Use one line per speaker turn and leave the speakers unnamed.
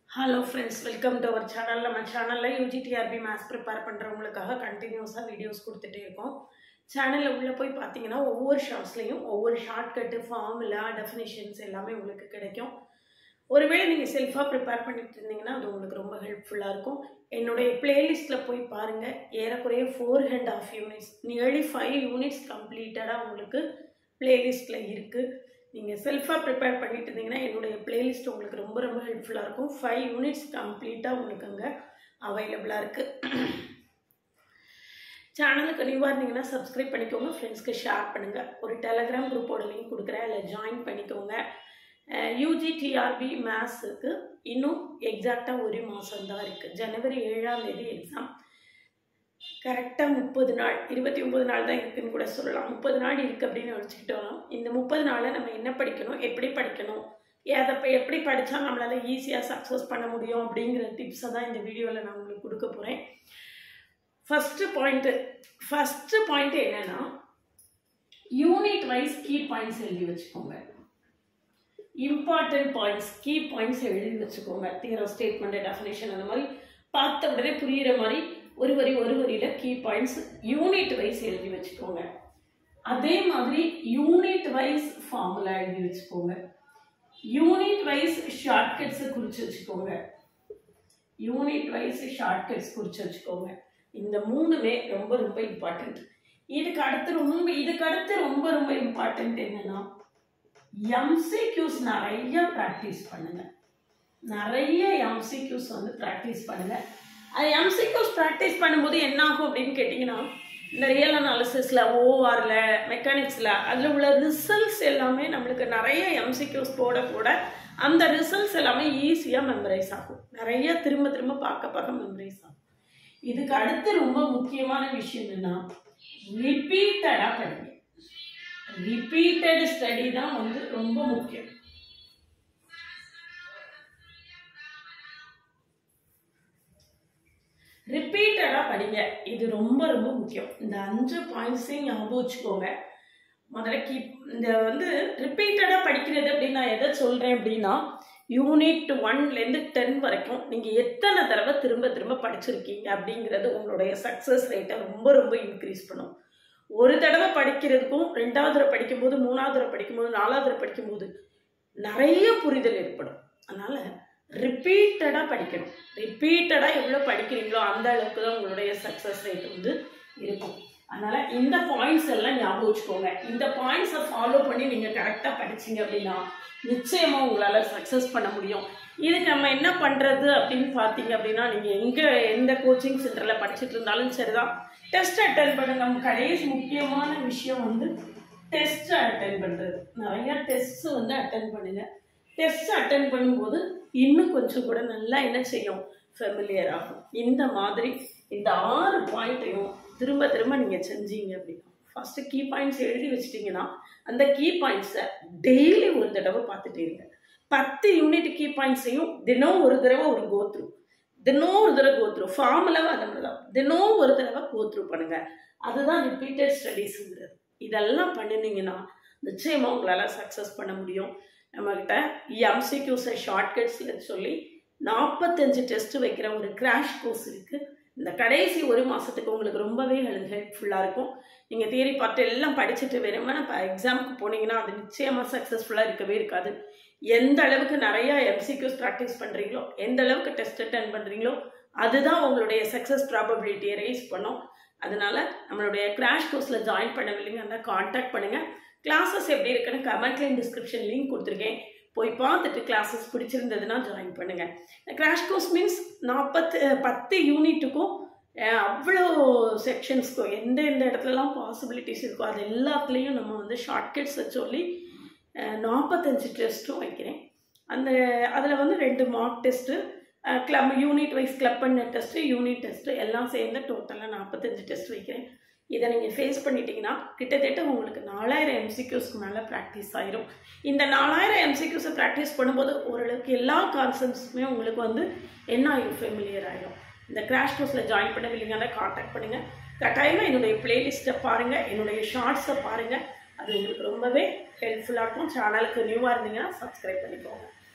hello friends welcome to our channel நம்ம சேனலில் UGTRB maths prepare பண்ணுறவங்களுக்காக கண்டினியூஸாக வீடியோஸ் கொடுத்துட்டே இருக்கோம் சேனலில் உள்ளே போய் பார்த்தீங்கன்னா ஒவ்வொரு ஷார்ட்ஸ்லேயும் ஒவ்வொரு ஷார்ட்கட்டு ஃபார்முலா டெஃபினிஷன்ஸ் எல்லாமே உங்களுக்கு கிடைக்கும் ஒருவேளை நீங்கள் செல்ஃபாக ப்ரிப்பேர் பண்ணிட்டு இருந்தீங்கன்னா அது உங்களுக்கு ரொம்ப ஹெல்ப்ஃபுல்லாக இருக்கும் என்னுடைய பிளேலிஸ்ட்டில் போய் பாருங்கள் ஏறக்குறைய four and half units nearly five units கம்ப்ளீட்டடாக உங்களுக்கு பிளேலிஸ்ட்டில் இருக்குது நீங்கள் செல்ஃபாக ப்ரிப்பேர் பண்ணிட்டு இருந்தீங்கன்னா என்னுடைய பிளேலிஸ்ட் உங்களுக்கு ரொம்ப ரொம்ப ஹெல்ப்ஃபுல்லாக இருக்கும் ஃபைவ் யூனிட்ஸ் கம்ப்ளீட்டாக உங்களுக்கு அங்கே அவைலபிளாக இருக்குது சேனலுக்கு நியூவாக இருந்தீங்கன்னா சப்ஸ்கிரைப் பண்ணிக்கோங்க ஃப்ரெண்ட்ஸ்க்கு ஷேர் பண்ணுங்கள் ஒரு டெலகிராம் குரூப்போட லிங்க் கொடுக்குறேன் அதில் ஜாயின் பண்ணிக்கோங்க யூஜி டிஆர்பி மேத்ஸுக்கு இன்னும் எக்ஸாக்டாக ஒரு மாதம் தான் இருக்குது ஜனவரி ஏழாம் தேதி எக்ஸாம் கரெக்டாக முப்பது நாள் இருபத்தி ஒம்பது நாள் தான் இருக்குன்னு கூட சொல்லலாம் முப்பது நாள் இருக்குது அப்படின்னு நினச்சிக்கிட்டோம் இந்த முப்பது நாளில் நம்ம என்ன படிக்கணும் எப்படி படிக்கணும் அதை இப்போ எப்படி படித்தா நம்மளால் ஈஸியாக சக்ஸஸ் பண்ண முடியும் அப்படிங்கிற டிப்ஸை தான் இந்த வீடியோவில் நான் உங்களுக்கு கொடுக்க போகிறேன் ஃபஸ்ட்டு பாயிண்ட்டு ஃபஸ்ட்டு பாயிண்ட்டு என்னென்னா யூனிட் வைஸ் கீ பாயிண்ட்ஸ் எழுதி வச்சுக்கோங்க இம்பார்ட்டன்ட் பாயிண்ட்ஸ் கீ பாயிண்ட்ஸ் எழுதி வச்சுக்கோங்க தீரோ ஸ்டேட்மெண்ட் டெஃபினேஷன் அந்த மாதிரி பார்த்த உடனே புரிகிற மாதிரி ஒரு வரி ஒரு வரியில் கீ பாயிண்ட்ஸ் யூனிட் வைஸ் எழுதி வச்சுக்கோங்க அதே மாதிரி யூனிட் வைஸ் ஃபார்முலா எழுதி வச்சுக்கோங்க யூனிட் வைஸ் ஷார்ட்கட்ஸை குறித்து வச்சுக்கோங்க யூனிட் வைஸ் ஷார்ட்கட்ஸ் குறித்து வச்சுக்கோங்க இந்த மூணுமே ரொம்ப ரொம்ப இம்பார்ட்டண்ட் இதுக்கு அடுத்து ரொம்ப இதுக்கு அடுத்து ரொம்ப ரொம்ப இம்பார்ட்டண்ட் என்னன்னா எம்சிக்யூஸ் நிறைய ப்ராக்டிஸ் பண்ணுங்க நிறைய எம்சிக்யூஸ் வந்து ப்ராக்டிஸ் பண்ணுங்க அது எம்சிக்யூஸ் ப்ராக்டிஸ் பண்ணும்போது என்ன ஆகும் அப்படின்னு கேட்டிங்கன்னா இந்த ரியல் அனாலிசிஸில் ஓஆரில் மெக்கானிக்ஸில் அதில் உள்ள ரிசல்ட்ஸ் எல்லாமே நம்மளுக்கு நிறைய எம்சிக்யூஸ் போட போட அந்த ரிசல்ட்ஸ் எல்லாமே ஈஸியாக மெமரைஸ் ஆகும் நிறைய திரும்ப திரும்ப பார்க்க பார்க்க மெமரைஸ் ஆகும் இதுக்கு அடுத்து ரொம்ப முக்கியமான விஷயம் என்னன்னா ரிப்பீட்டடாக படிங்க ரிப்பீட்டட் ஸ்டடி தான் வந்து ரொம்ப முக்கியம் ரிப்பீட்டடாக படிங்க இது ரொம்ப ரொம்ப முக்கியம் இந்த அஞ்சு பாயிண்ட்ஸையும் ஞாபகம் வச்சுக்கோங்க முதல்ல கீப் இந்த வந்து ரிப்பீட்டடாக படிக்கிறது அப்படின்னு நான் எதை சொல்கிறேன் அப்படின்னா யூனிட் ஒன்லேருந்து டென் வரைக்கும் நீங்கள் எத்தனை தடவை திரும்ப திரும்ப படிச்சிருக்கீங்க அப்படிங்கிறது உங்களுடைய சக்ஸஸ் ரேட்டை ரொம்ப ரொம்ப இன்க்ரீஸ் பண்ணும் ஒரு தடவை படிக்கிறதுக்கும் ரெண்டாவது தடவை படிக்கும்போது மூணாவது தடவை படிக்கும்போது நாலாவது தடவை படிக்கும்போது நிறைய புரிதல் ஏற்படும் அதனால் ரிப்பீட்டடாக படிக்கணும் ரிப்பீட்டடாக எவ்வளோ படிக்கிறீங்களோ அந்த அளவுக்கு தான் உங்களுடைய சக்ஸஸ் ரேட் வந்து இருக்கும் அதனால் இந்த பாயிண்ட்ஸ் எல்லாம் ஞாபகம் வச்சுக்கோங்க இந்த பாயிண்ட்ஸை ஃபாலோ பண்ணி நீங்கள் கரெக்டாக படிச்சீங்க அப்படின்னா நிச்சயமாக உங்களால் சக்ஸஸ் பண்ண முடியும் இதுக்கு நம்ம என்ன பண்ணுறது அப்படின்னு பார்த்தீங்க அப்படின்னா நீங்கள் எங்கே எந்த கோச்சிங் சென்டரில் படிச்சுட்டு இருந்தாலும் சரிதான் டெஸ்ட் அட்டன் பண்ணுங்க கடைசி முக்கியமான விஷயம் வந்து டெஸ்ட் அட்டன் பண்ணுறது நிறையா டெஸ்ட் வந்து அட்டன் பண்ணுங்க டெஸ்ட் அட்டன் பண்ணும்போது இன்னும் கொஞ்சம் கூட நல்லா என்ன செய்யும் ஃபெமிலியர் ஆகும் இந்த மாதிரி இந்த ஆறு பாயிண்ட்டையும் திரும்ப திரும்ப நீங்கள் செஞ்சீங்க அப்படின்னா ஃபஸ்ட்டு கீ பாயிண்ட்ஸ் எழுதி வச்சிட்டிங்கன்னா அந்த கீ பாயிண்ட்ஸை டெய்லி ஒரு தடவை பார்த்துட்டே இருங்க பத்து யூனிட் கீ பாயிண்ட்ஸையும் தினம் ஒரு தடவை ஒரு கோத்ரூ தினம் ஒரு தடவை கோத்ரூ ஃபார்முலாவும் அந்த மாதிரி தான் தினம் ஒரு தடவை கோத்ரூ பண்ணுங்கள் அதுதான் ரிப்பீட்டட் ஸ்டடீஸுங்கிறது இதெல்லாம் பண்ணினீங்கன்னா நிச்சயமாக உங்களால் சக்ஸஸ் பண்ண முடியும் நம்மக்கிட்ட எம்சிக்யூஸை ஷார்ட்கட்ஸில் சொல்லி நாற்பத்தஞ்சு டெஸ்ட் வைக்கிற ஒரு கிராஷ் கோர்ஸ் இருக்குது இந்த கடைசி ஒரு மாதத்துக்கு உங்களுக்கு ரொம்பவே ஹெல்ப்ஃபுல்லாக இருக்கும் நீங்கள் தியரி பார்த்து எல்லாம் படிச்சுட்டு வெறுமனே இப்போ எக்ஸாமுக்கு போனீங்கன்னா அது நிச்சயமாக சக்ஸஸ்ஃபுல்லாக இருக்கவே இருக்காது எந்த அளவுக்கு நிறையா எம்சிக்யூஸ் ப்ராக்டிஸ் பண்ணுறீங்களோ எந்த அளவுக்கு டெஸ்ட் அட்டன் பண்ணுறீங்களோ அதுதான் உங்களுடைய சக்ஸஸ் ப்ராபபிலிட்டியை ரைஸ் பண்ணும் அதனால் நம்மளுடைய கிராஷ் கோர்ஸில் ஜாயின் பண்ணவில்லைங்க அந்த காண்டாக்ட் பண்ணுங்கள் கிளாஸஸ் எப்படி இருக்குன்னு கமெண்ட்லேயும் டிஸ்கிரிப்ஷன் லிங்க் கொடுத்துருக்கேன் போய் பார்த்துட்டு கிளாஸஸ் பிடிச்சிருந்ததுன்னா ஜாயின் பண்ணுங்கள் கிராஷ் கோர்ஸ் மீன்ஸ் நாற்பத்து பத்து யூனிட்டுக்கும் அவ்வளோ செக்ஷன்ஸ்க்கும் எந்த எந்த இடத்துலலாம் பாசிபிலிட்டிஸ் இருக்கோ அது எல்லாத்துலேயும் நம்ம வந்து ஷார்ட்கட்ஸை சொல்லி நாற்பத்தஞ்சு டெஸ்ட்டும் வைக்கிறேன் அந்த அதில் வந்து ரெண்டு mark test club unit wise club பண்ண டெஸ்ட்டு யூனிட் டெஸ்ட்டு எல்லாம் சேர்ந்து டோட்டலாக நாற்பத்தஞ்சு டெஸ்ட் வைக்கிறேன் இதை நீங்கள் ஃபேஸ் பண்ணிட்டீங்கன்னா கிட்டத்தட்ட உங்களுக்கு நாலாயிரம் எம்சிக்யூஸ்க்கு மேலே ப்ராக்டிஸ் ஆயிரும் இந்த நாலாயிரம் எம்சிக்யூஸை ப்ராக்டிஸ் பண்ணும்போது ஓரளவுக்கு எல்லா கான்செப்ட்ஸுமே உங்களுக்கு வந்து என்ன ஆகிடும் ஃபெமிலியர் ஆகிடும் இந்த கிராஷ் கோர்ஸில் ஜாயின் பண்ணவில்லைங்கன்னா காண்டாக்ட் பண்ணுங்கள் கட்டாயமாக என்னுடைய பிளேலிஸ்ட்டை பாருங்கள் என்னுடைய ஷார்ட்ஸை பாருங்கள் அது உங்களுக்கு ரொம்பவே ஹெல்ப்ஃபுல்லாக இருக்கும் சேனலுக்கு நியூவாக இருந்தீங்கன்னா சப்ஸ்கிரைப் பண்ணிக்கோங்க